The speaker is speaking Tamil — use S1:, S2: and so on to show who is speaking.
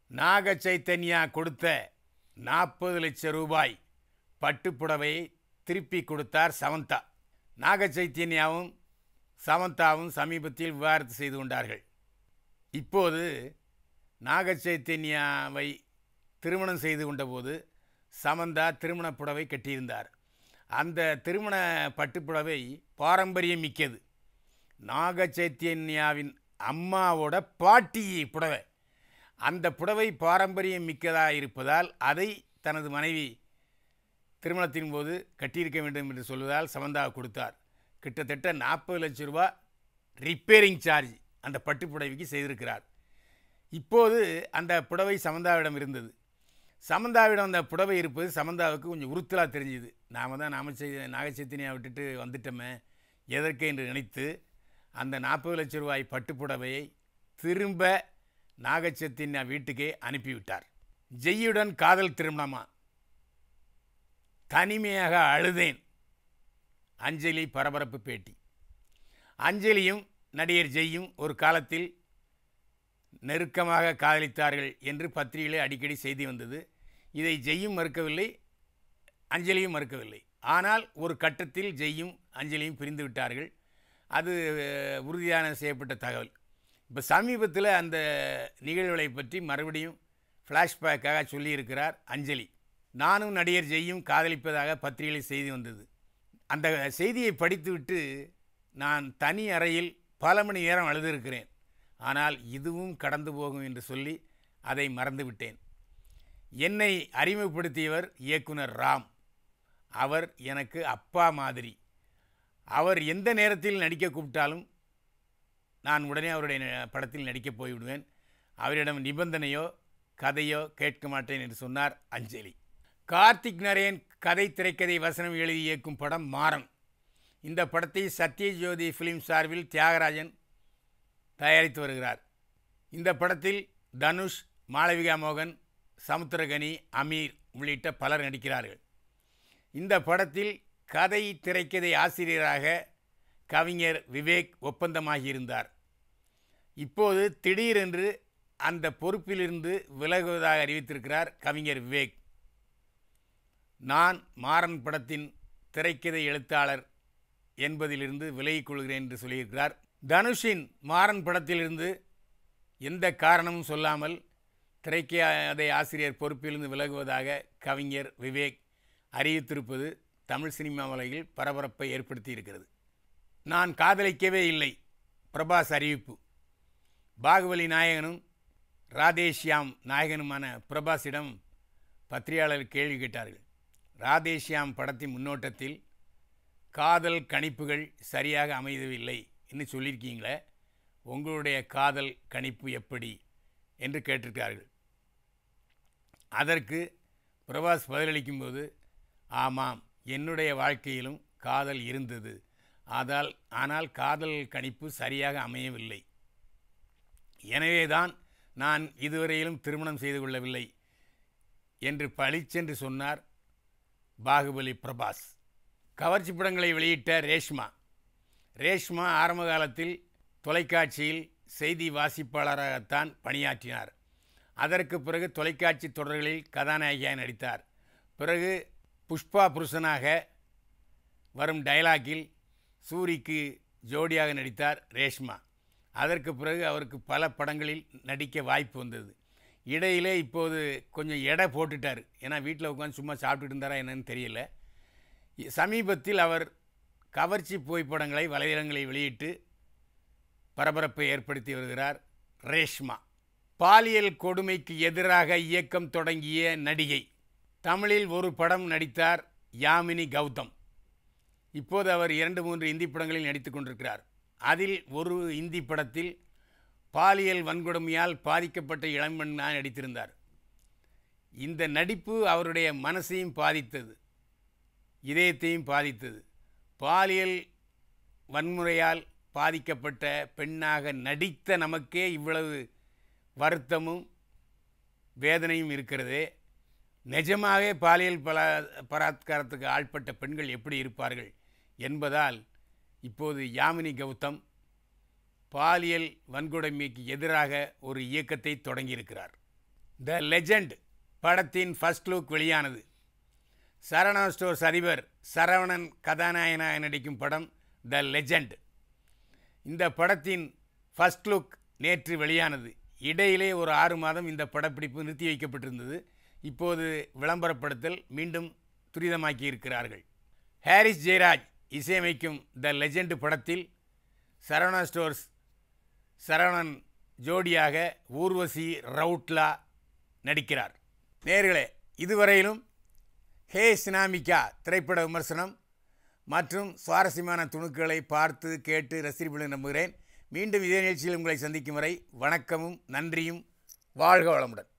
S1: நாக சைத்தன்யா கொடுத்த நாற்பது லட்சம் ரூபாய் பட்டுப்புடவையை திருப்பி கொடுத்தார் சமந்தா நாக சைத்தன்யாவும் சமந்தாவும் சமீபத்தில் விவாகரத்து செய்து கொண்டார்கள் இப்போது நாக சைத்தன்யாவை திருமணம் செய்து கொண்டபோது சமந்தா திருமண புடவை கட்டியிருந்தார் அந்த திருமண பட்டுப்புடவை பாரம்பரியம் மிக்கது நாக சைத்தன்யாவின் அம்மாவோட பாட்டி புடவை அந்த புடவை பாரம்பரியம் மிக்கதாக இருப்பதால் அதை தனது மனைவி திருமணத்தின் போது கட்டியிருக்க வேண்டும் என்று சொல்வதால் சமந்தா கொடுத்தார் கிட்டத்தட்ட நாற்பது லட்சம் ரூபா ரிப்பேரிங் சார்ஜ் அந்த பட்டு புடவைக்கு செய்திருக்கிறார் இப்போது அந்த புடவை சமந்தாவிடம் இருந்தது சமந்தாவிடம் அந்த புடவை இருப்பது சமந்தாவுக்கு கொஞ்சம் உறுத்தலாக தெரிஞ்சுது நாம் தான் நாமச்சை நாகச்சைத்தனியா விட்டுட்டு வந்துட்டோமே எதற்கு என்று நினைத்து அந்த நாற்பது லட்சம் ரூபாய் பட்டு புடவையை திரும்ப நாகச்சைத்தன்யா வீட்டுக்கே அனுப்பிவிட்டார் ஜெய்யுடன் காதல் திருமணமா தனிமையாக அழுதேன் அஞ்சலி பரபரப்பு பேட்டி அஞ்சலியும் நடிகர் ஜெய்யும் ஒரு காலத்தில் நெருக்கமாக காதலித்தார்கள் என்று பத்திரிகையில் அடிக்கடி செய்தி வந்தது இதை ஜெய்யும் மறுக்கவில்லை அஞ்சலியும் மறுக்கவில்லை ஆனால் ஒரு கட்டத்தில் ஜெய்யும் அஞ்சலியும் பிரிந்து விட்டார்கள் அது அஹ், உறுதியான செய்யப்பட்ட தகவல் இப்போ சமீபத்தில் அந்த நிகழ்வுகளை பற்றி மறுபடியும் ஃப்ளாஷ்பேக்காக சொல்லியிருக்கிறார் அஞ்சலி நானும் நடிகர் ஜெய்யும் காதலிப்பதாக பத்திரிகையில் செய்தி வந்தது அந்த செய்தியை படித்துவிட்டு நான் தனி அறையில் பல மணி நேரம் அழுதிருக்கிறேன் ஆனால் இதுவும் கடந்து போகும் என்று சொல்லி அதை மறந்துவிட்டேன் என்னை அறிமுகப்படுத்தியவர் இயக்குனர் ராம் அவர் எனக்கு அப்பா மாதிரி அவர் எந்த நேரத்தில் நடிக்க கூப்பிட்டாலும் நான் உடனே அவருடைய ந- படத்தில் நடிக்கப் போய்விடுவேன் அவரிடம் நிபந்தனையோ கதையோ கேட்க மாட்டேன் என்று சொன்னார் அஞ்சலி கார்த்திக் நரேன் கதை திரைக்கதை வசனம் எழுதி இயக்கும் படம் மாறன் இந்த படத்தை சத்யஜோதி ஃபிலிம் சார்பில் தியாகராஜன் தயாரித்து வருகிறார் இந்த படத்தில் தனுஷ் மாளவிகா மோகன் சமுத்திரகனி அமீர் உள்ளிட்ட பலர் நடிக்கிறார்கள் இந்த படத்தில் கதை திரைக்கதை ஆசிரியராக கவிஞர் விவேக் ஒப்பந்தமாகியிருந்தார் இப்போது திடீரென்று அந்த பொறுப்பிலிருந்து விலகுவதாக அறிவித்திருக்கிறார் கவிஞர் விவேக் நான் மாறன் படத்தின் திரைக்கதை எழுத்தாளர் என்பதிலிருந்து விலகிக் கொள்கிறேன் என்று சொல்லியிருக்கிறார் தனுஷின் மாறன் படத்திலிருந்து எந்த காரணமும் சொல்லாமல் திரைக்கதை ஆசிரியர் பொறுப்பிலிருந்து விலகுவதாக கவிஞர் விவேக் அறிவித்திருப்பது தமிழ் சினிமா உலகில் பரபரப்பை ஏற்படுத்தி இருக்கிறது நான் காதலிக்கவே இல்லை பிரபாஸ் அறிவிப்பு பாகுபலி நாயகனும் ராதேஷ்யாம் நாயகனுமான பிரபாஸிடம் பத்திரிகையாளர் கேள்வி கேட்டார்கள் ராதேஷ்யாம் படத்தின் முன்னோட்டத்தில் காதல் கணிப்புகள் சரியாக அமையவில்லை என்று சொல்லியிருக்கீங்களே உங்களுடைய காதல் கணிப்பு எப்படி என்று கேட்டிருக்கிறார்கள் அதற்கு பிரபாஸ் பதிலளிக்கும்போது ஆமாம் என்னுடைய வாழ்க்கையிலும் காதல் இருந்தது ஆதால் ஆனால் காதல் கணிப்பு சரியாக அமையவில்லை எனவேதான் நான் இதுவரையிலும் திருமணம் செய்து கொள்ளவில்லை என்று பளிச்சென்று சொன்னார் பாகுபலி பிரபாஸ் கவர்ச்சி படங்களை வெளியிட்ட ரேஷ்மா ரேஷ்மா ஆரம்ப காலத்தில் தொலைக்காட்சியில் செய்தி வாசிப்பாளராகத்தான் பணியாற்றினார் அதற்கு பிறகு தொலைக்காட்சி தொடர்களில் கதாநாயகியாக நடித்தார் பிறகு புஷ்பா புருஷனாக வரும் டயலாக்கில் சூரிக்கு ஜோடியாக நடித்தார் ரேஷ்மா அதற்கு பிறகு அவருக்கு பல படங்களில் நடிக்க வாய்ப்பு வந்தது இடையிலே இப்போது கொஞ்சம் எடை போட்டுட்டார் ஏன்னா வீட்டில் உட்காந்து சும்மா சாப்பிட்டுட்டு இருந்தாரா என்னன்னு தெரியல சமீபத்தில் அவர் கவர்ச்சி புகைப்படங்களை வலைதளங்களில் வெளியிட்டு பரபரப்பை ஏற்படுத்தி வருகிறார் ரேஷ்மா பாலியல் கொடுமைக்கு எதிராக இயக்கம் தொடங்கிய நடிகை தமிழில் ஒரு படம் நடித்தார் யாமினி கௌதம் இப்போது அவர் இரண்டு மூன்று இந்தி படங்களில் நடித்து கொண்டிருக்கிறார் அதில் ஒரு இந்தி படத்தில் பாலியல் வன்கொடுமையால் பாதிக்கப்பட்ட இளம்பெண்ணாக நடித்திருந்தார் இந்த நடிப்பு அவருடைய மனசையும் பாதித்தது இதயத்தையும் பாதித்தது பாலியல் வன்முறையால் பாதிக்கப்பட்ட பெண்ணாக நடித்த நமக்கே இவ்வளவு வருத்தமும் வேதனையும் இருக்கிறதே நிஜமாகவே பாலியல் பலா பலாத்காரத்துக்கு ஆள்பட்ட பெண்கள் எப்படி இருப்பார்கள் என்பதால் இப்போது யாமினி கௌதம் பாலியல் வன்கொடுமைக்கு எதிராக ஒரு இயக்கத்தை தொடங்கியிருக்கிறார் த லெஜெண்ட் படத்தின் ஃபர்ஸ்ட் லுக் வெளியானது சரவணா ஸ்டோர்ஸ் அதிபர் சரவணன் கதாநாயகனாக நடிக்கும் படம் த லெஜெண்ட் இந்த படத்தின் ஃபர்ஸ்ட் லுக் நேற்று வெளியானது இடையிலே ஒரு ஆறு மாதம் இந்த படப்பிடிப்பு நிறுத்தி வைக்கப்பட்டிருந்தது இப்போது விளம்பரப்படுத்தல் மீண்டும் துரிதமாக்கி இருக்கிறார்கள் ஹாரிஸ் ஜெயராஜ் இசையமைக்கும் த லெஜெண்ட் படத்தில் சரவணா ஸ்டோர்ஸ் சரவணன் ஜோடியாக ஊர்வசி ரவுட்லா நடிக்கிறார் நேர்களே இதுவரையிலும் ஹே சினாமிகா திரைப்பட விமர்சனம் மற்றும் சுவாரஸ்யமான துணுக்குகளை பார்த்து கேட்டு ரசிப்பதை நம்புகிறேன் மீண்டும் இதே நிகழ்ச்சியில் உங்களை சந்திக்கும் வரை வணக்கமும் நன்றியும் வாழ்க வளமுடன்